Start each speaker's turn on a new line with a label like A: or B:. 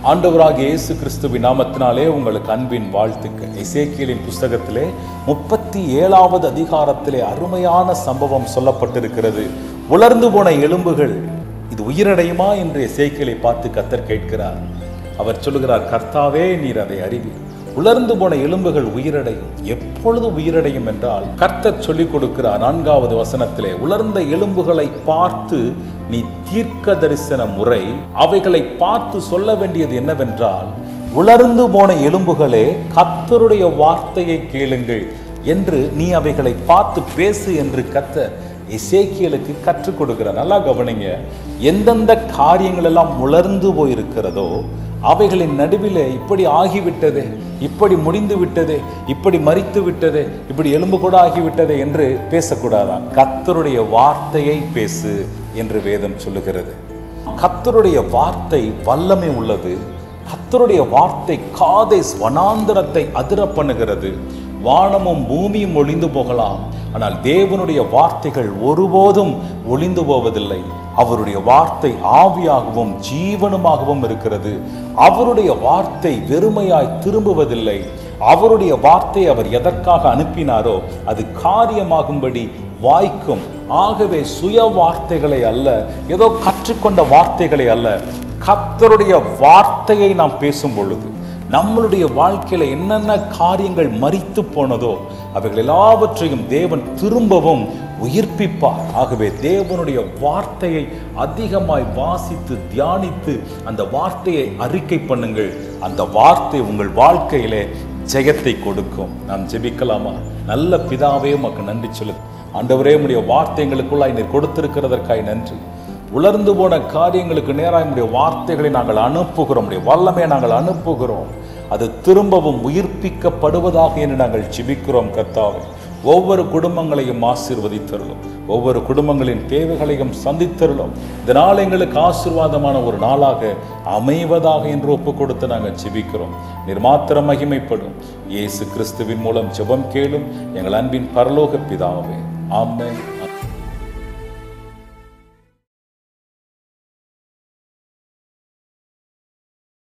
A: ஆண்டவராகிய இயேசு கிறிஸ்துவின் நாமத்தினாலே உங்களுக்கு அன்பின் வாழ்த்துக்கள் இசேக்கியலின் புஸ்தகத்திலே முப்பத்தி ஏழாவது அதிகாரத்திலே அருமையான சம்பவம் சொல்லப்பட்டிருக்கிறது உலர்ந்து போன எலும்புகள் இது உயிரடையுமா என்று இசேக்கியலை பார்த்து கத்தர் கேட்கிறார் அவர் சொல்லுகிறார் கர்த்தாவே நீர் அதை அறிவி உலர்ந்து போன எலும்புகள் உயிரடையும் எப்பொழுது உயிரடையும் என்றால் கர்த்தர் சொல்லிக் கொடுக்கிறார் நான்காவது வசனத்திலே உலர்ந்த எலும்புகளை பார்த்து நீ தீர்க்க தரிசன முறை அவைகளை பார்த்து சொல்ல வேண்டியது என்னவென்றால் உலர்ந்து போன எலும்புகளே கர்த்தருடைய வார்த்தையை கேளுங்கள் என்று நீ அவைகளை பார்த்து பேசு என்று கர்த்தர் இசேக்கியலுக்கு கற்றுக் கொடுக்கிறார் நல்லா கவனிங்க எந்தெந்த காரியங்கள் எல்லாம் உலர்ந்து போயிருக்கிறதோ அவைகளின் நடுவிலே இப்படி ஆகிவிட்டதே இப்படி முடிந்து விட்டதே இப்படி மறித்து விட்டதே இப்படி எலும்பு கூட ஆகிவிட்டதே என்று பேசக்கூடாதான் கத்தருடைய வார்த்தையை பேசு என்று வேதம் சொல்லுகிறது கத்தருடைய வார்த்தை வல்லமை உள்ளது கத்தருடைய வார்த்தை காதேஸ் வனாந்தரத்தை அதிர பண்ணுகிறது வானமும் பூமியும் ஒளிந்து போகலாம் ஆனால் தேவனுடைய வார்த்தைகள் ஒருபோதும் ஒளிந்து போவதில்லை அவருடைய வார்த்தை ஆவியாகவும் ஜீவனுமாகவும் இருக்கிறது அவருடைய வார்த்தை வெறுமையாய் திரும்புவதில்லை அவருடைய வார்த்தை அவர் எதற்காக அனுப்பினாரோ அது காரியமாகும்படி வாய்க்கும் ஆகவே சுய வார்த்தைகளை அல்ல ஏதோ கற்றுக்கொண்ட வார்த்தைகளை அல்ல கர்த்தருடைய வார்த்தையை நாம் பேசும் பொழுது நம்மளுடைய வாழ்க்கையில என்னென்ன காரியங்கள் மறித்து போனதோ அவைகள் எல்லாவற்றையும் தேவன் திரும்பவும் உயிர்ப்பிப்பார் ஆகவே தேவனுடைய வார்த்தையை அதிகமாய் வாசித்து தியானித்து அந்த வார்த்தையை அறிக்கை பண்ணுங்கள் அந்த வார்த்தை உங்கள் வாழ்க்கையிலே ஜெயத்தை கொடுக்கும் நாம் ஜெபிக்கலாமா நல்ல பிதாவே உமக்கு நன்றி சொல்லு ஆண்டவரே உடைய வார்த்தை எங்களுக்குள்ளாய் நீர் கொடுத்திருக்கிறதற்காய் நன்றி உலர்ந்து போன காரியங்களுக்கு நேராக நம்முடைய வார்த்தைகளை நாங்கள் அனுப்புகிறோம் உடைய வல்லமையை நாங்கள் அனுப்புகிறோம் அது திரும்பவும் உயிர்ப்பிக்கப்படுவதாக என்று நாங்கள் ஜிபிக்கிறோம் கர்த்தாவே ஒவ்வொரு குடும்பங்களையும் ஆசீர்வதித்தருளும் ஒவ்வொரு குடும்பங்களின் தேவைகளையும் சந்தித்தருளும் இந்த நாள் எங்களுக்கு ஆசீர்வாதமான ஒரு நாளாக அமைவதாக என்று ஒப்பு கொடுத்து நாங்கள் ஜெபிக்கிறோம் நீர் மாத்திரம் மகிமைப்படும் இயேசு கிறிஸ்துவின் மூலம் ஜெபம் கேளும் எங்கள் அன்பின் பரலோக பிதாவே ஆமென்